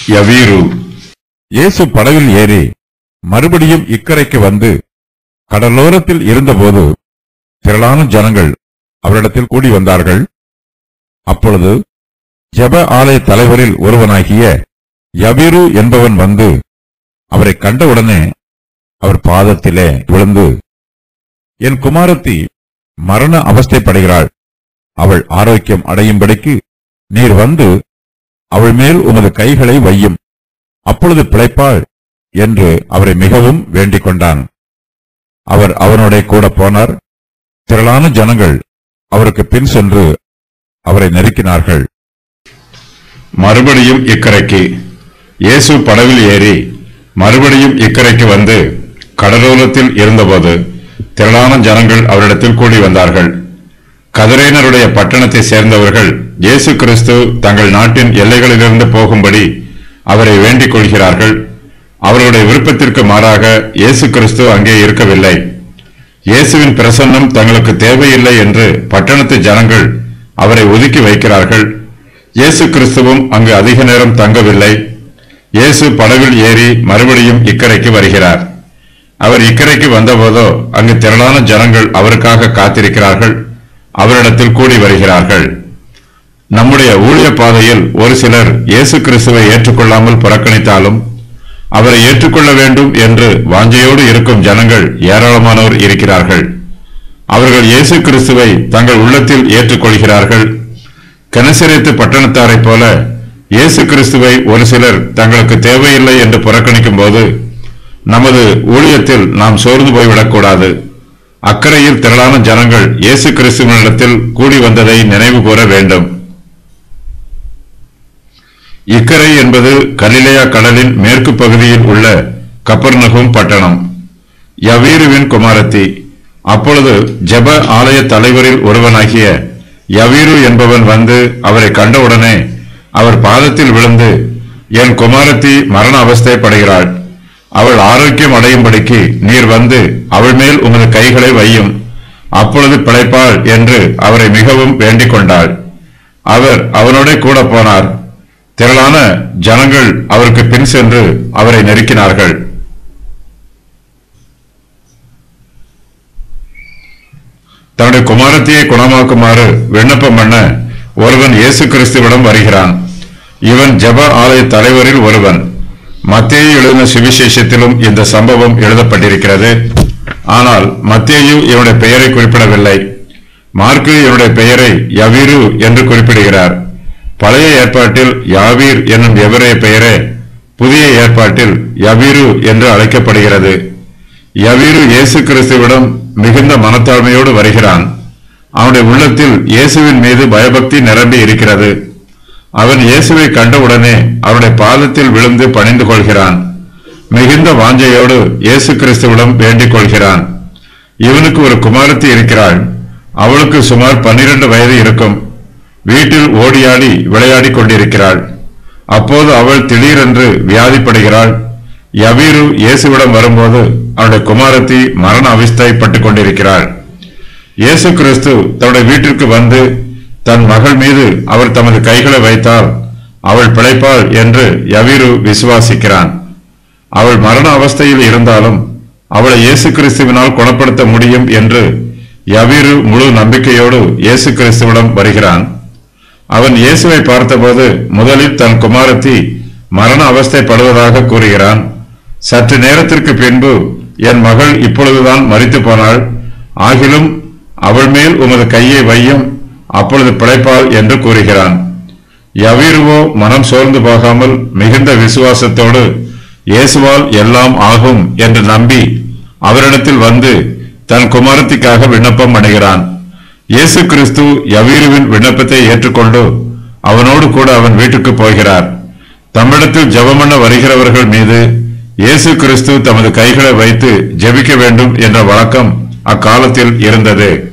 யவீரு இயேசு படவில் ஏறி மறுபடியும் இக்கரைக்கு வந்து கடலோரத்தில் இருந்தபோது திரளான ஜனங்கள் அவரிடத்தில் கூடி வந்தார்கள் அப்பொழுது ஜெப ஆலய தலைவரில் ஒருவனாகிய யபிரு என்பவன் வந்து அவரை கண்டவுடனே அவர் பாதத்திலே விழுந்து என் குமாரத்தி மரண அவஸ்தைப்படுகிறாள் அவள் ஆரோக்கியம் அடையும்படிக்கு நீர் வந்து அவள் மேல் உமது கைகளை வையும் அப்பொழுது பிழைப்பாள் என்று அவரை மிகவும் வேண்டிக் கொண்டான் அவர் அவனோட கூட போனார் திரளான ஜனங்கள் அவருக்கு பின் சென்று அவரை நெருக்கினார்கள் மறுபடியும் இக்கரைக்கு இயேசு படவில் ஏறி மறுபடியும் இக்கரைக்கு வந்து கடலோரத்தில் இருந்தபோது திரளான ஜனங்கள் அவரிடத்தில் கூடி வந்தார்கள் கதிரேனருடைய பட்டணத்தை சேர்ந்தவர்கள் இயேசு கிறிஸ்து தங்கள் நாட்டின் எல்லைகளிலிருந்து போகும்படி அவரை வேண்டிக் கொள்கிறார்கள் அவர்களுடைய விருப்பத்திற்கு மாறாக இயேசு கிறிஸ்து அங்கே இருக்கவில்லை இயேசுவின் பிரசன்னம் தங்களுக்கு தேவையில்லை என்று பட்டணத்து ஜனங்கள் அவரை ஒதுக்கி வைக்கிறார்கள் இயேசு கிறிஸ்துவும் அங்கு அதிக நேரம் தங்கவில்லை இயேசு படவில் ஏறி மறுபடியும் இக்கரைக்கு வருகிறார் அவர் இக்கரைக்கு வந்தபோதோ அங்கு திரளான ஜனங்கள் அவருக்காக காத்திருக்கிறார்கள் அவரிடத்தில் கூடி வருகிறார்கள் நம்முடைய ஊழிய பாதையில் ஒரு சிலர் இயேசு கிறிஸ்துவை ஏற்றுக்கொள்ளாமல் புறக்கணித்தாலும் அவரை ஏற்றுக்கொள்ள வேண்டும் என்று வாஞ்சையோடு இருக்கும் ஜனங்கள் ஏராளமானோர் இருக்கிறார்கள் அவர்கள் இயேசு கிறிஸ்துவை தங்கள் உள்ளத்தில் ஏற்றுக்கொள்கிறார்கள் கனசரேத்து பட்டணத்தாரைப் போல இயேசு கிறிஸ்துவை ஒரு சிலர் தங்களுக்கு தேவையில்லை என்று புறக்கணிக்கும் போது நமது ஊழியத்தில் நாம் சோர்ந்து போய்விடக்கூடாது அக்கறையில் திரளான ஜனங்கள் இயேசு கிறிஸ்துவனிடத்தில் கூடி வந்ததை நினைவு கூற வேண்டும் இக்கரை என்பது கலிலேயா கடலின் மேற்கு பகுதியில் உள்ள கப்பர்நகும் பட்டணம் யவீருவின் குமாரத்தி அப்பொழுது ஜெப ஆலய தலைவரில் ஒருவனாகிய யவீரு என்பவன் வந்து அவரை கண்டவுடனே அவர் பாதத்தில் விழுந்து என் குமாரத்தி மரண அவஸ்தைப்படுகிறாள் அவள் ஆரோக்கியம் அடையும்படிக்கு நீர் வந்து அவள் மேல் உமது கைகளை வையும் அப்பொழுது பிழைப்பாள் என்று அவரை மிகவும் வேண்டிக் கொண்டாள் அவர் அவனோட கூட போனார் திரளான ஜனங்கள் அவருக்கு பின் சென்று அவரை நெருக்கினார்கள் தன்னுடைய குமாரத்தியை குணமாக்குமாறு விண்ணப்பம் பண்ண ஒருவன் இயேசு கிறிஸ்துவிடம் வருகிறான் இவன் ஜெப ஆலய தலைவரில் ஒருவன் மத்தேயு எழுதின சுவிசேஷத்திலும் இந்த சம்பவம் எழுதப்பட்டிருக்கிறது ஆனால் மத்தேயு இவனுடைய பெயரை குறிப்பிடவில்லை மார்க்கு இவனுடைய பெயரை யவீரு என்று குறிப்பிடுகிறார் பழைய ஏற்பாட்டில் யாவீர் என்னும் எவரைய பெயரே புதிய ஏற்பாட்டில் யவீரு என்று அழைக்கப்படுகிறது யவீரு இயேசு கிறிஸ்துவிடம் மிகுந்த மனத்தாழ்மையோடு வருகிறான் அவனுடைய உள்ளத்தில் இயேசுவின் மீது பயபக்தி நிரம்பி இருக்கிறது அவன் இயேசுவை கண்டவுடனே அவருடைய பாதத்தில் விழுந்து பணிந்து கொள்கிறான் மிகுந்த வாஞ்சையோடு இயேசு கிறிஸ்துவிடம் வேண்டிக் கொள்கிறான் இவனுக்கு ஒரு குமாரத்தி இருக்கிறாள் அவளுக்கு சுமார் பன்னிரண்டு வயது இருக்கும் வீட்டில் ஓடியாடி விளையாடி கொண்டிருக்கிறாள் அப்போது அவள் திடீரென்று வியாதிப்படுகிறாள் யவீரு இயேசுவிடம் வரும்போது அவனுடைய குமாரத்தி மரண அவஸ்தைப்பட்டுக் கொண்டிருக்கிறாள் இயேசு கிறிஸ்து தன்னுடைய வீட்டிற்கு வந்து தன் மகள் மீது அவர் தமது கைகளை வைத்தால் அவள் பிழைப்பாள் என்று யவீரு விசுவாசிக்கிறான் அவள் மரண அவஸ்தையில் இருந்தாலும் அவளை இயேசு கிறிஸ்துவினால் குணப்படுத்த முடியும் என்று யவீரு முழு நம்பிக்கையோடு இயேசு கிறிஸ்துவிடம் வருகிறான் அவன் இயேசுவை பார்த்தபோது முதலில் தன் குமாரத்தி மரண அவஸ்தைப்படுவதாக கூறுகிறான் சற்று நேரத்திற்கு பின்பு என் மகள் இப்பொழுதுதான் மரித்து போனாள் ஆகிலும் அவள் மேல் உமது கையை வையும் அப்பொழுது பிழைப்பாள் என்று கூறுகிறான் யவீருவோ மனம் சோர்ந்து போகாமல் மிகுந்த விசுவாசத்தோடு இயேசுவால் எல்லாம் ஆகும் என்று நம்பி அவரிடத்தில் வந்து தன் குமாரத்திக்காக விண்ணப்பம் பண்ணுகிறான் இயேசு கிறிஸ்து யவீருவின் விண்ணப்பத்தை ஏற்றுக்கொண்டு அவனோடு கூட அவன் வீட்டுக்கு போகிறார் தம்மிடத்தில் ஜெபமண்ண வருகிறவர்கள் மீது இயேசு கிறிஸ்து தமது கைகளை வைத்து ஜெபிக்க வேண்டும் என்ற வழக்கம் அக்காலத்தில் இருந்தது